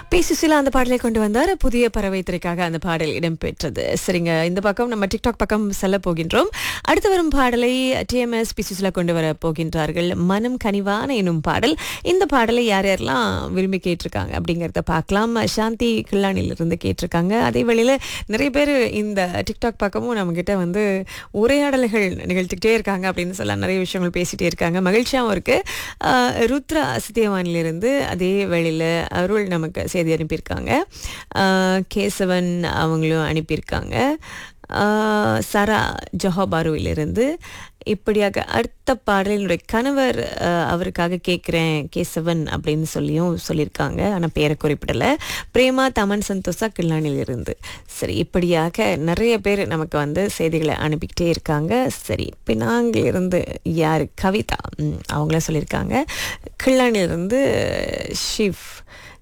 B Susheela அந்த பாடலை கொண்டு வந்தார் புதிய பறவை திரைக்காக அந்த பாடல் இடம்பெற்றது சரிங்க இந்த பக்கம் நம்ம டிக்டாக் பக்கம் செல்ல போகின்றோம் அடுத்து வரும் பாடலை டிஎம்எஸ் பி சுசிலா கொண்டு வர போகின்றார்கள் மனம் கனிவான எனும் பாடல் இந்த பாடலை யார் யாரெல்லாம் விரும்பி கேட்டிருக்காங்க அப்படிங்கிறத பார்க்கலாம் சாந்தி கில்லானிலிருந்து கேட்டிருக்காங்க அதே வேளையில் நிறைய பேர் இந்த டிக்டாக் பக்கமும் நம்மக்கிட்ட வந்து உரையாடல்கள் நிகழ்த்திக்கிட்டே இருக்காங்க அப்படின்னு சொல்லலாம் நிறைய விஷயங்கள் பேசிகிட்டே இருக்காங்க மகிழ்ச்சியாகவும் இருக்குது ருத்ரா சத்தியவானிலிருந்து அதே வேளையில் அருள் நமக்கு செய்தி அனுப்பியிருக்காங்க ஆஹ் கேசவன் அவங்களும் அனுப்பியிருக்காங்க ஆஹ் சரா ஜொஹாபாருவிலிருந்து இப்படியாக அடுத்த பாடல் என்னுடைய கணவர் ஆஹ் அவருக்காக கேட்குறேன் கேசவன் அப்படின்னு சொல்லியும் சொல்லியிருக்காங்க ஆனால் பேரை குறிப்பிடலை பிரேமா தமன் சந்தோஷா கில்லானிலிருந்து சரி இப்படியாக நிறைய பேர் நமக்கு வந்து செய்திகளை அனுப்பிக்கிட்டே இருக்காங்க சரி பினாங்கிலிருந்து யார் கவிதா ம், அவங்கள சொல்லியிருக்காங்க கில்லானிலிருந்து ஷிவ்